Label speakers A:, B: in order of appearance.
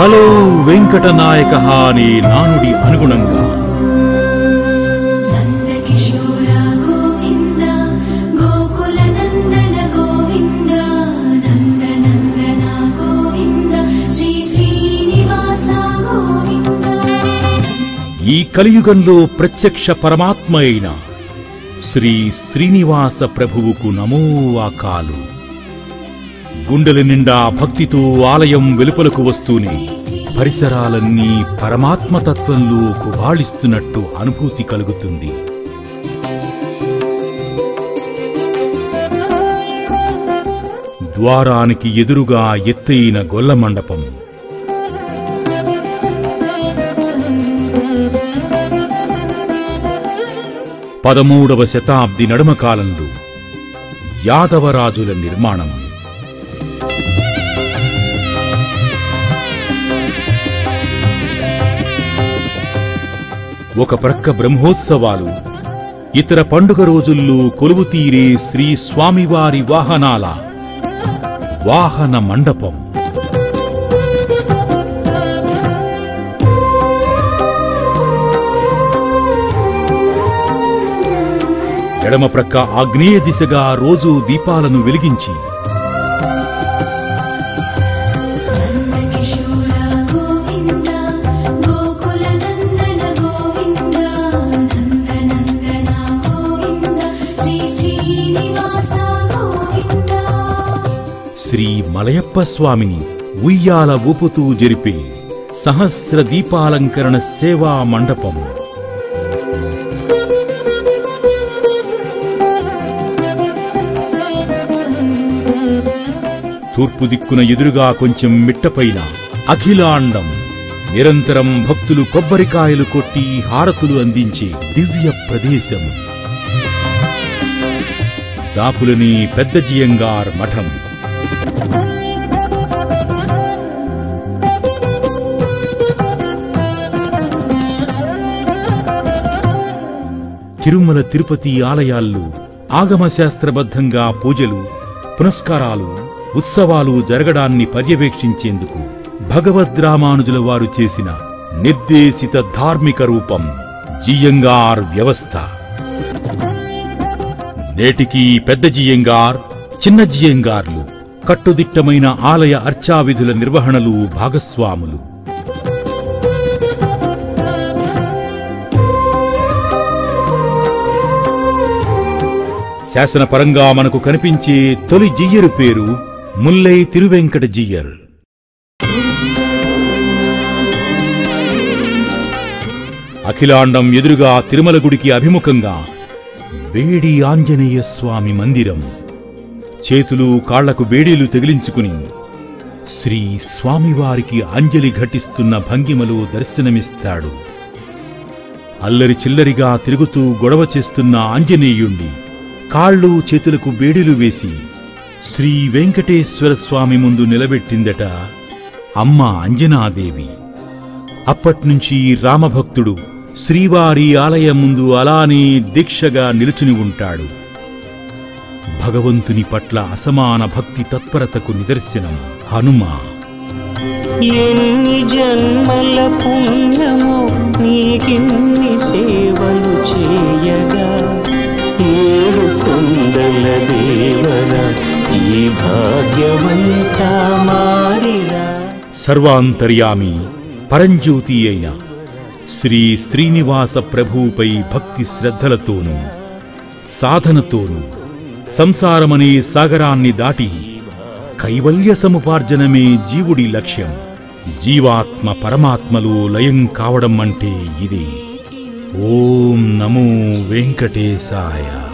A: hello Venkatanayaka అనే నానుడి అనుగుణంగా
B: నందకిశోర గోవింద గోకుల నందన గోవింద నందనందన గోవింద శ్రీ శ్రీనివాస గోవింద
A: ఈ కలియుగంలో ప్రత్యక్ష పరమాత్మ అయిన శ్రీ శ్రీనివాస ప్రభువుకు నమోవాకాలు గుండెల నిండా భక్తితో ఆలయం వెలుపలకు వస్తూనే పరిసరాలన్నీ పరమాత్మతత్వంలో కువాళిస్తున్నట్టు అనుభూతి కలుగుతుంది ద్వారానికి ఎదురుగా ఎత్తైన గొల్ల మండపం పదమూడవ శతాబ్ది నడుమ కాలంలో యాదవరాజుల నిర్మాణం ఒక ప్రక్క బ్రహ్మోత్సవాలు ఇతర పండుగ రోజుల్లో కొలువు తీరే శ్రీ స్వామివారి వాహనాల వాహన మండపం ఎడమ ప్రక్క ఆగ్నేయ దిశగా రోజు దీపాలను వెలిగించి
B: నందకిశోర గోవింద గోకుల నందన గోవింద నందనందన గోవింద శ్రీ శ్రీనివాస గోవింద
A: శ్రీ మలయప్ప స్వామిని ఉయ్యాల ఊపుతూ జరిపే సహస్ర దీపాలంకరణ సేవా మండపం తూర్పు దిక్కున ఎదురుగా కొంచెం మిట్టపైన అఖిలాండం నిరంతరం భక్తులు కొబ్బరికాయలు కొట్టి హారతులు అందించే దివ్య ప్రదేశం దాపులని పెద్ద జియంగార్ మఠం తిరుమల తిరుపతి ఆలయాల్లో ఆగమశాస్త్రబద్ధంగా పూజలు పునస్కారాలు ఉత్సవాలు జరగడాన్ని పర్యవేక్షించేందుకు భగవద్రామానుజుల వారు చేసిన నిర్దేశిత ధార్మిక రూపం జియంగార్ వ్యవస్థ నేటికి పెద్ద జియంగార్ చిన్న జియంగార్లు కట్టుదిట్టమైన ఆలయ అర్చావిధుల నిర్వహణలు భాగస్వాములు శాసనపరంగా మనకు కనిపించే తొలి జియ్యరు పేరు ముల్లై తిరువెంకట జియ్యర్ అఖిలాండం ఎదురుగా తిరుమల గుడికి అభిముఖంగా వేడి ఆంజనేయ స్వామి మందిరం చేతులు కాళ్లకు వేడీలు తగిలించుకుని శ్రీ స్వామివారికి అంజలి ఘటిస్తున్న భంగిమలో దర్శనమిస్తాడు అల్లరి చిల్లరిగా తిరుగుతూ గొడవ చేస్తున్న ఆంజనేయుణ్ణి కాళ్ళు చేతులకు బేడీలు వేసి శ్రీ వెంకటేశ్వర స్వామి ముందు నిలబెట్టిందట అమ్మ అంజనాదేవి అప్పట్నుంచి రామభక్తుడు శ్రీవారి ఆలయం ముందు అలానే దీక్షగా నిలుచుని ఉంటాడు భగవంతుని పట్ల అసమాన భక్తి తత్పరతకు నిదర్శనం హనుమ
C: ఎన్ని జన్మల పుణ్యమో నీకిన్ని సేవలు చేయగా ఏడు కొండల దేవర ఈ భాగ్యమంతా మారిరా
A: సర్వాంతర్యామి పరంజ్యోతి అయిన శ్రీ శ్రీనివాస ప్రభువుపై భక్తి శ్రద్ధలతోనూ సాధనతోనూ సంసారమనే సాగరాన్ని దాటి కైవల్య సముపార్జనమే జీవుడి లక్ష్యం జీవాత్మ పరమాత్మలో లయం కావడం అంటే ఇదే ఓం నమో వెంకటేశాయ